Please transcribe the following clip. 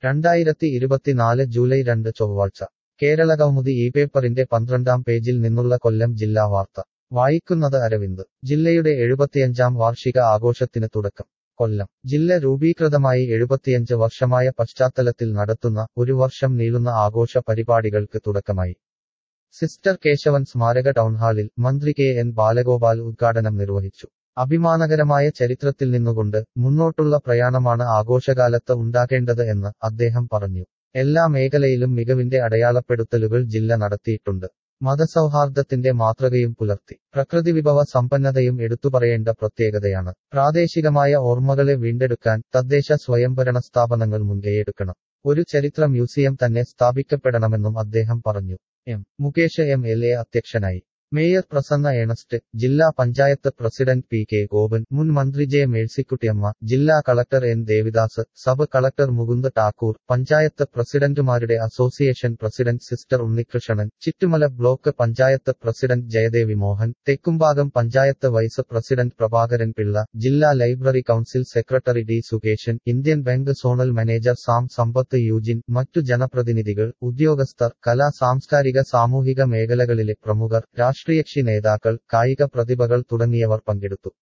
രണ്ടായിരത്തി ഇരുപത്തിനാല് ജൂലൈ രണ്ട് ചൊവ്വാഴ്ച കേരളകൗമുദി ഈ പേപ്പറിന്റെ പന്ത്രണ്ടാം പേജിൽ നിന്നുള്ള കൊല്ലം ജില്ലാ വാർത്ത വായിക്കുന്നത് അരവിന്ദ് ജില്ലയുടെ എഴുപത്തിയഞ്ചാം വാർഷിക ആഘോഷത്തിന് തുടക്കം കൊല്ലം ജില്ല രൂപീകൃതമായി എഴുപത്തിയഞ്ച് വർഷമായ പശ്ചാത്തലത്തിൽ നടത്തുന്ന ഒരു വർഷം നീളുന്ന ആഘോഷ പരിപാടികൾക്ക് തുടക്കമായി സിസ്റ്റർ കേശവൻ സ്മാരക ടൗൺഹാളിൽ മന്ത്രി കെ എൻ ബാലഗോപാൽ ഉദ്ഘാടനം നിർവഹിച്ചു അഭിമാനകരമായ ചരിത്രത്തിൽ നിന്നുകൊണ്ട് മുന്നോട്ടുള്ള പ്രയാണമാണ് ആഘോഷകാലത്ത് ഉണ്ടാകേണ്ടത് എന്ന് അദ്ദേഹം പറഞ്ഞു എല്ലാ മേഖലയിലും മികവിന്റെ അടയാളപ്പെടുത്തലുകൾ ജില്ല നടത്തിയിട്ടുണ്ട് മതസൗഹാർദ്ദത്തിന്റെ മാതൃകയും പുലർത്തി പ്രകൃതിവിഭവ സമ്പന്നതയും എടുത്തുപറയേണ്ട പ്രത്യേകതയാണ് പ്രാദേശികമായ ഓർമ്മകളെ വീണ്ടെടുക്കാൻ തദ്ദേശ സ്വയംഭരണ സ്ഥാപനങ്ങൾ മുൻകൈയെടുക്കണം ഒരു ചരിത്ര മ്യൂസിയം തന്നെ സ്ഥാപിക്കപ്പെടണമെന്നും അദ്ദേഹം പറഞ്ഞു M Mukesh M L A അധ്യക്ഷനായി മേയർ പ്രസന്ന ഏണസ്റ്റ് ജില്ലാ panchayat president P K Gopan മുൻ മന്ത്രി ജെ മേഴ്സിക്കുട്ടിയമ്മ ജില്ലാ collector N Devidas sub collector Mukund Thakur panchayat പ്രസിഡന്റുമാരുടെ association president sister Unnikrishnan Chittumala block panchayat president Jayadevi Mohan Thekkumbhagam panchayat vice president Prabhakaran Pillai ജില്ലാ library council secretary D Sukesan Indian bank zonal manager Sam Sampath Eugene മറ്റു ജനപ്രതിനിധികൾ ഉദ്യോഗസ്ഥർ കലാ സാംസ്കാരിക സാമൂഹിക മേഖലകളിലെ പ്രമുഖർ രാഷ്ട്രീയകക്ഷി നേതാക്കൾ കായിക പ്രതിഭകൾ തുടങ്ങിയവർ പങ്കെടുത്തു